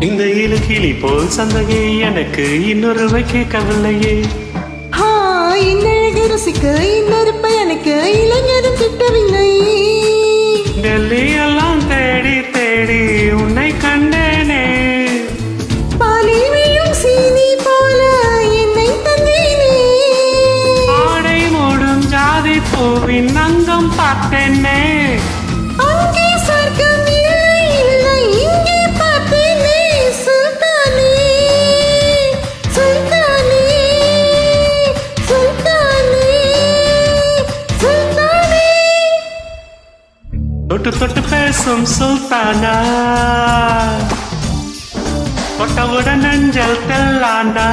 இந்த இரு கிளி போல் சந்தகே எனக்கு இன்னொரு வைக்க கவலையே ஆ, இன்னழகு ருசிக்க இன்னொருப்ப எனக்கு இளைஞரும் கிட்டவில்லை டெல்லி எல்லாம் தேடி தேடி உன்னை கண்டேனே பாலில் விழும் சீனி போல என்னை தந்தேனே ஆடை மூடும் ஜாதி பூவின் அங்கம் பார்த்தேனே அங்கே சொர்க்கம் இல்லை இல்லை இங்கே பார்த்தேனே சுல்தானே சுல்தானே சுல்தானே சுல்தானே தொட்டு தொட்டு பேசும் சுல்தானா தொட்டவுடன் நெஞ்சல் தெல்லானா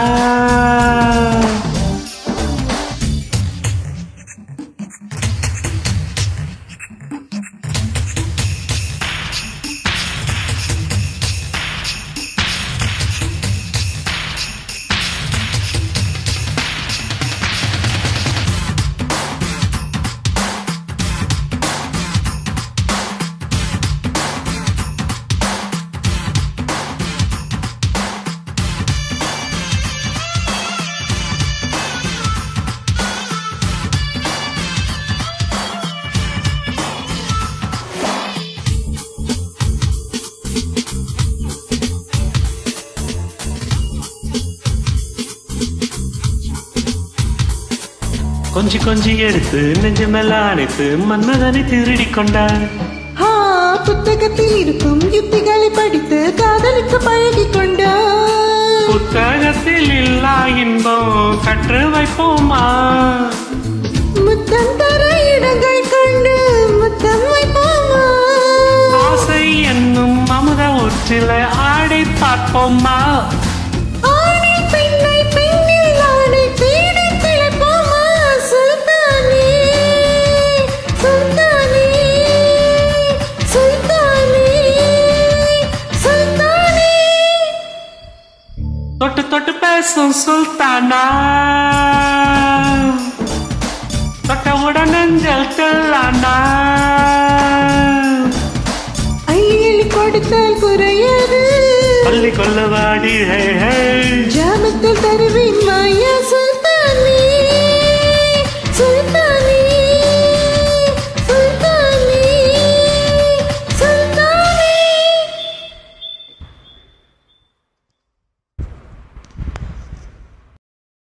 கொஞ்சி கொஞ்சி எடுத்து நெஞ்சு மேல அணைத்து மன்மதனை திருடி கொண்டார் ஆ, புத்தகத்தில் இருக்கும் யுக்திகளை படித்து காதலுக்கு பழகிக் கொண்டார் புத்தகத்தில் இல்லா இன்பம் கற்று வைப்போமா முத்தம் தர இடங்கள் கண்டு முத்தம் வைப்போமா ஆசை என்னும் அமுத ஊற்றில ஆடி பார்ப்போமா ஆணை பெண்ணை பெண்ணில் ஆணை தேடி திளைப்போமா சுல்தானே சுல்தானே சுல்தானே சுல்தானே தொட்டு தொட்டு பேசும் சுல்தானா தொட்டவுடன் நெஞ்சல் தெல்லானா அள்ளி அள்ளி கொடுத்தால் குறையாது பள்ளி கொள்ளவாடி ஹே ஹே